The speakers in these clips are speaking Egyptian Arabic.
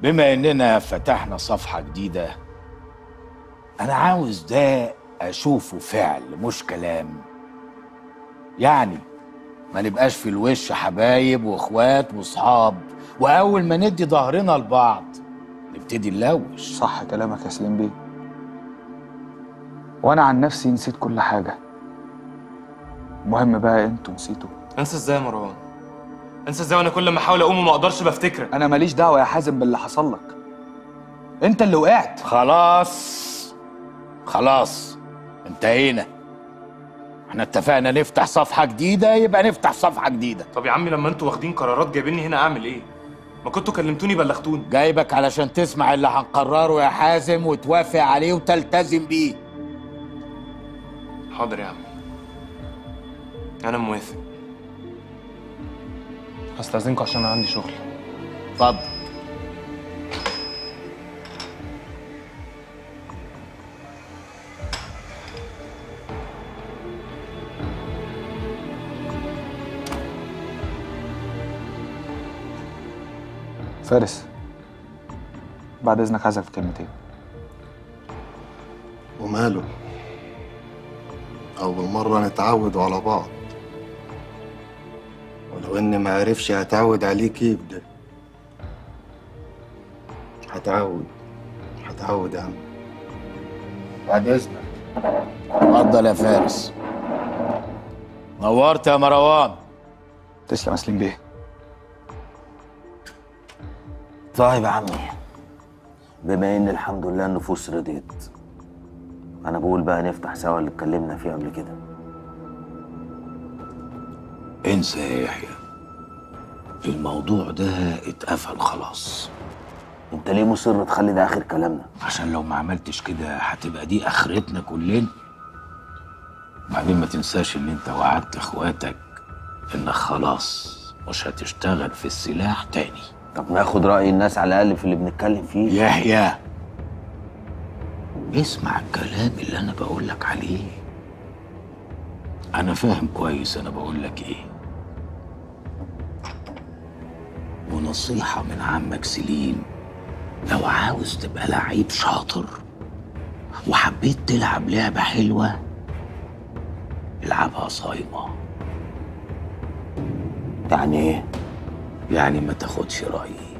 بما اننا فتحنا صفحة جديدة انا عاوز ده اشوفه فعل مش كلام يعني ما نبقاش في الوش حبايب واخوات واصحاب واول ما ندي ظهرنا لبعض نبتدي نلوش صح كلامك يا سليم بيه وانا عن نفسي نسيت كل حاجه المهم بقى انتوا نسيتوا انسى ازاي يا مروان انسى ازاي وانا كل ما احاول اقوم وما اقدرش بفتكرك انا ماليش دعوه يا حازم باللي حصل لك انت اللي وقعت خلاص خلاص انتهينا احنا اتفقنا نفتح صفحة جديدة يبقى نفتح صفحة جديدة طب يا عمي لما انتوا واخدين قرارات جايبيني هنا اعمل ايه ما كنتوا كلمتوني بلغتوني جايبك علشان تسمع اللي هنقرره يا حازم وتوافق عليه وتلتزم بيه حاضر يا عمي انا موافق هستأذنكم عشان انا عندي شغل اتفضل فارس بعد اذنك عايزك في كلمتين وماله أول مرة نتعود على بعض ولو إني ما عرفش هتعود عليك يبدأ هتعود هتعود يا عم بعد اذنك اتفضل يا فارس نورت يا مروان تسلم يا سليم بيه طيب يا عمي بما ان الحمد لله النفوس رضيت انا بقول بقى نفتح سوا اللي اتكلمنا فيه قبل كده انسى يا يحيى الموضوع ده اتقفل خلاص انت ليه مصر تخلي ده اخر كلامنا عشان لو ما عملتش كده هتبقى دي اخرتنا كلنا وبعدين ما تنساش ان انت وعدت اخواتك انك خلاص مش هتشتغل في السلاح تاني طب ناخد راي الناس على الاقل في اللي بنتكلم فيه يحيى اسمع الكلام اللي انا بقول لك عليه انا فاهم كويس انا بقول لك ايه ونصيحة من عمك سليم لو عاوز تبقى لعيب شاطر وحبيت تلعب لعبة حلوة العبها صايمة يعني ايه يعني ما تاخدش رأيي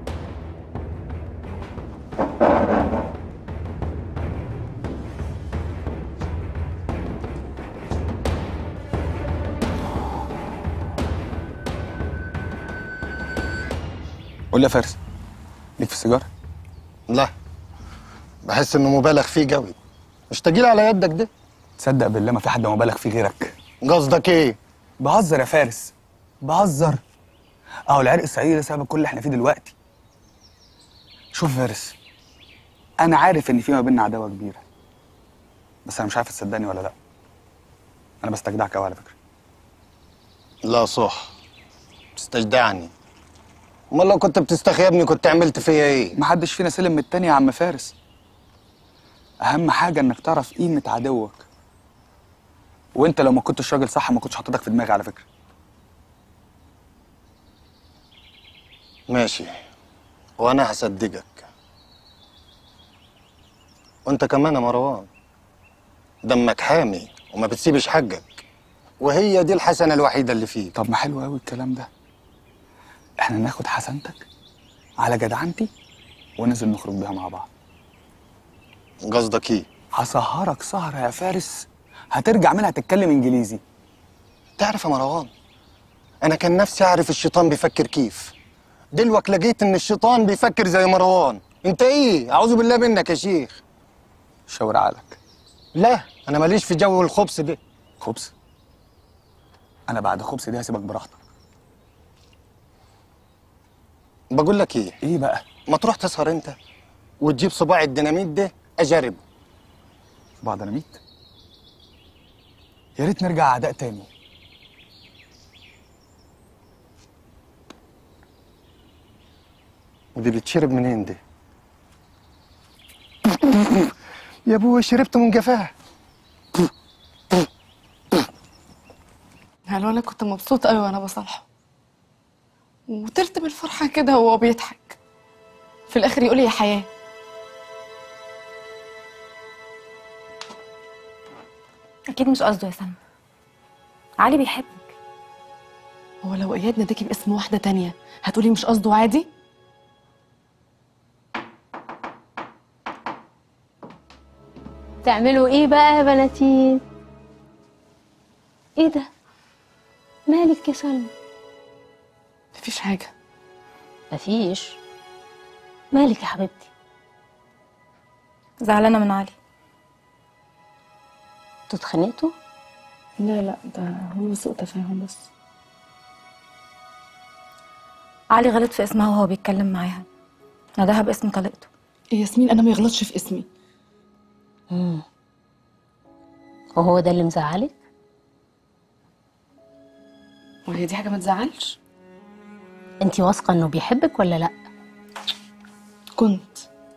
قول لي يا فارس ليك في السيجاره لا بحس إنه مبالغ فيه قوي مش تجيلي على يدك ده تصدق بالله ما في حد مبالغ فيه غيرك قصدك إيه؟ بهزر يا فارس بهزر اهو العرق الصعيدي ده سبب كل اللي احنا فيه دلوقتي شوف يا فارس انا عارف ان في ما بيننا عداوه كبيره بس انا مش عارف تصدقني ولا لا انا بستجدعك قوي على فكره لا صح بتستجدعني امال لو كنت بتستخيبني كنت عملت فيا ايه محدش فينا سلم من التاني يا عم فارس اهم حاجه انك تعرف قيمه عدوك وانت لو ما كنتش راجل صح ما كنتش حاططك في دماغي على فكره ماشي وانا هصدقك وانت كمان يا مروان دمك حامي وما بتسيبش حقك وهي دي الحسنه الوحيده اللي فيك طب ما حلو قوي الكلام ده احنا ناخد حسنتك على جدعنتي وننزل نخرج بيها مع بعض قصدك ايه هسهرك سهرة يا فارس هترجع منها تتكلم انجليزي تعرف يا مروان انا كان نفسي اعرف الشيطان بيفكر كيف دلوقتي لقيت ان الشيطان بيفكر زي مروان انت ايه اعوذ بالله منك يا شيخ شاور عقلك لا انا ماليش في جو الخبز ده خبز انا بعد خبز دي هسيبك براحتك بقول لك ايه ايه بقى ما تروح تسهر انت وتجيب صباع الديناميت ده اجربه صباع ديناميت يا ريت نرجع اعداء تاني ودي بتشرب منين دي يا ابوي شربت من جفاه هلو انا كنت مبسوط قوي وانا بصالحه وطرت بالفرحه كده وهو بيضحك في الاخر يقول لي يا حياه اكيد مش قصده يا سلمى علي بيحبك هو لو اياد ناديكي باسم واحده تانية هتقولي مش قصده عادي تعملوا ايه بقى يا بناتين ايه ده مالك يا سلمى مفيش حاجه مفيش مالك يا حبيبتي زعلانه من علي انتوا اتخانقتوا لا لا ده هو سوء تفاهم بس علي غلط في اسمها وهو بيتكلم معاها ناداها باسم طليقته ياسمين انا ما يغلطش في اسمي امم وهو ده اللي مزعلك وهي دي حاجه ما تزعلش انتي واثقه انه بيحبك ولا لا كنت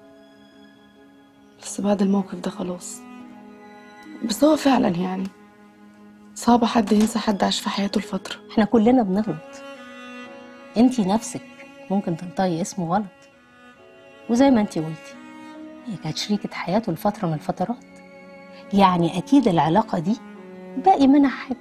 بس بعد الموقف ده خلاص بس هو فعلا يعني صعب حد ينسى حد عاش في حياته لفترة احنا كلنا بنغلط انتي نفسك ممكن تنطقي اسمه غلط وزي ما انتي قلتي هي كانت شريكة حياته لفترة من الفترات يعني أكيد العلاقة دي باقي منها حاجة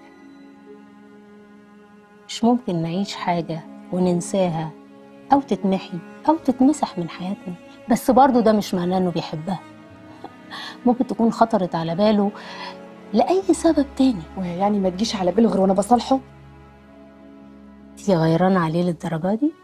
مش ممكن نعيش حاجة وننساها أو تتمحي أو تتمسح من حياتنا بس برضو ده مش معناه إنه بيحبها ممكن تكون خطرت على باله لأي سبب تاني وهي يعني ما تجيش على باله غير وانا بصالحه تيجي غيرانة عليه للدرجة دي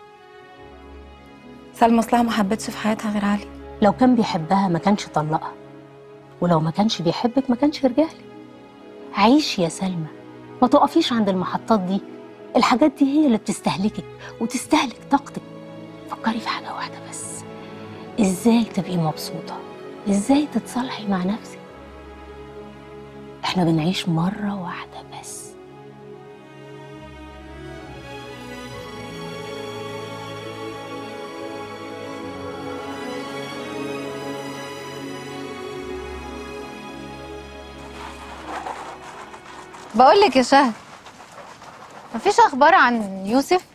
سلمى اصلها ما حبتش في حياتها غير علي لو كان بيحبها ما كانش طلقها ولو ما كانش بيحبك ما كانش رجالك عيش يا سلمى ما تقفيش عند المحطات دي الحاجات دي هي اللي بتستهلكك وتستهلك طاقتك فكري في حاجة واحدة بس ازاي تبقي مبسوطة ازاي تتصالحي مع نفسك احنا بنعيش مرة واحدة بس بقول لك يا شهد مفيش اخبار عن يوسف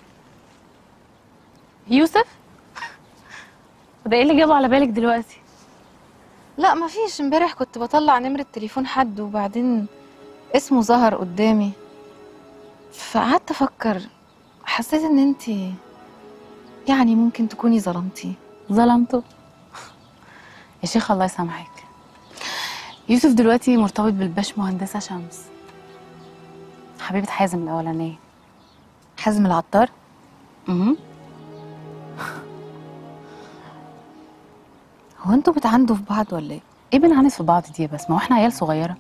يوسف وده ايه اللي جابه على بالك دلوقتي لا مفيش امبارح كنت بطلع نمرة تليفون حد وبعدين اسمه ظهر قدامي فقعدت افكر حسيت ان انتي يعني ممكن تكوني ظلمتيه ظلمته يا شيخ الله يسامحك يوسف دلوقتي مرتبط بالباش مهندسة شمس حبيبة حازم الأولانية حازم العطار امم هو انتوا بتعندوا في بعض ولا ايه ايه بنعاند في بعض دي بس ما هو احنا عيال صغيرة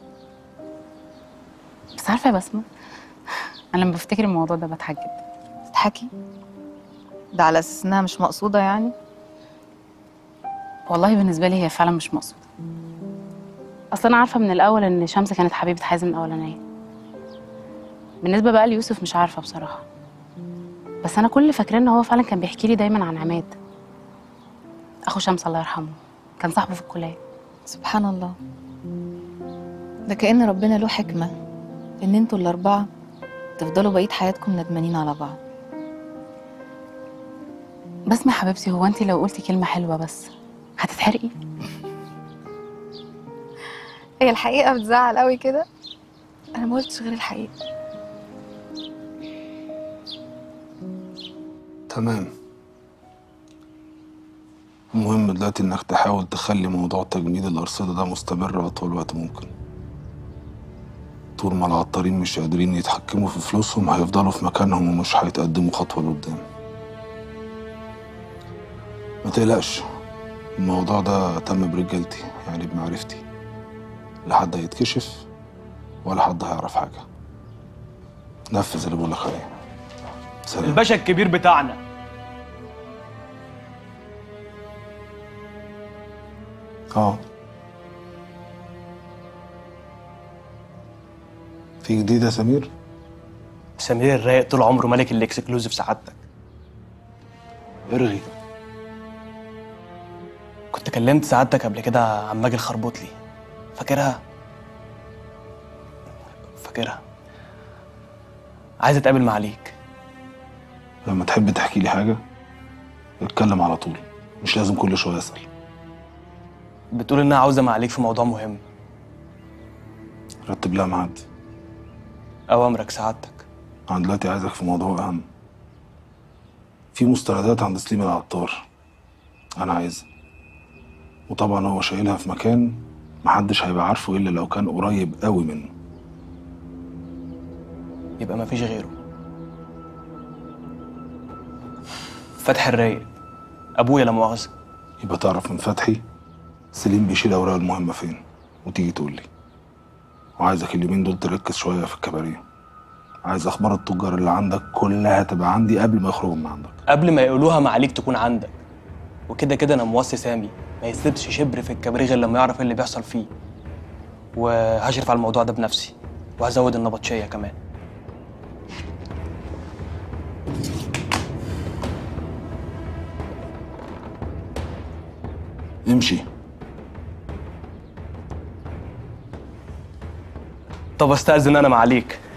بس عارفة يا بسمة أنا لما بفتكر الموضوع ده بضحك جدا تضحكي ده على اساس انها مش مقصودة يعني والله بالنسبة لي هي فعلا مش مقصودة أصل أنا عارفة من الأول إن شمس كانت حبيبة حازم الأولانية بالنسبة بقى ليوسف مش عارفة بصراحة بس أنا كل اللي فاكراه إن هو فعلا كان بيحكي لي دايما عن عماد أخو شمس الله يرحمه كان صاحبه في الكلية سبحان الله ده كأن ربنا له حكمة ان انتوا الاربعة تفضلوا بقية حياتكم ندمانين على بعض بسمة يا حبيبتي هو أنت لو قلتي كلمة حلوة بس هتتحرقي هي الحقيقة بتزعل قوي كده انا ما قلتش غير الحقيقة تمام المهم دلوقتي انك تحاول تخلي موضوع تجميد الأرصدة ده مستمر أطول وقت ممكن طول ما العطارين مش قادرين يتحكموا في فلوسهم هيفضلوا في مكانهم ومش هيتقدموا خطوة لقدام ما تقلقش الموضوع ده تم برجالتي يعني بمعرفتي لا حد هيتكشف ولا حد هيعرف حاجة نفذ اللي بقولك عليه سلام الباشا الكبير بتاعنا اه في جديد يا سمير سمير الرايق طول عمره ملك الاكسكلوزيف سعادتك ارغي كنت كلمت سعادتك قبل كده عن ماجي الخربوطلي فاكرها فاكرها عايز اتقابل معاليك لما تحب تحكي لي حاجة اتكلم على طول مش لازم كل شويه اسال بتقول انها عاوزه معاليك في موضوع مهم رتب لها ميعاد اوامرك سعادتك انا دلوقتي عايزك في موضوع اهم في مستندات عند سليم العطار انا عايزها وطبعا هو شايلها في مكان محدش هيبقى عارفه الا لو كان قريب قوي منه يبقى مفيش غيره فتحي الرايق ابويا لا مؤاخذه يبقى تعرف من فتحي سليم بيشيل اوراق المهمه فين وتيجي تقول لي وعايزك اليومين دول تركز شويه في الكباريه عايز اخبار التجار اللي عندك كلها تبقى عندي قبل ما يخرجوا من عندك قبل ما يقولوها معاليك تكون عندك وكده كده انا موصي سامي ما يسيبش شبر في الكباريه غير لما يعرف ايه اللي بيحصل فيه وهشرف على الموضوع ده بنفسي وهزود النبطشيه كمان امشي طب استاذن انا معاليك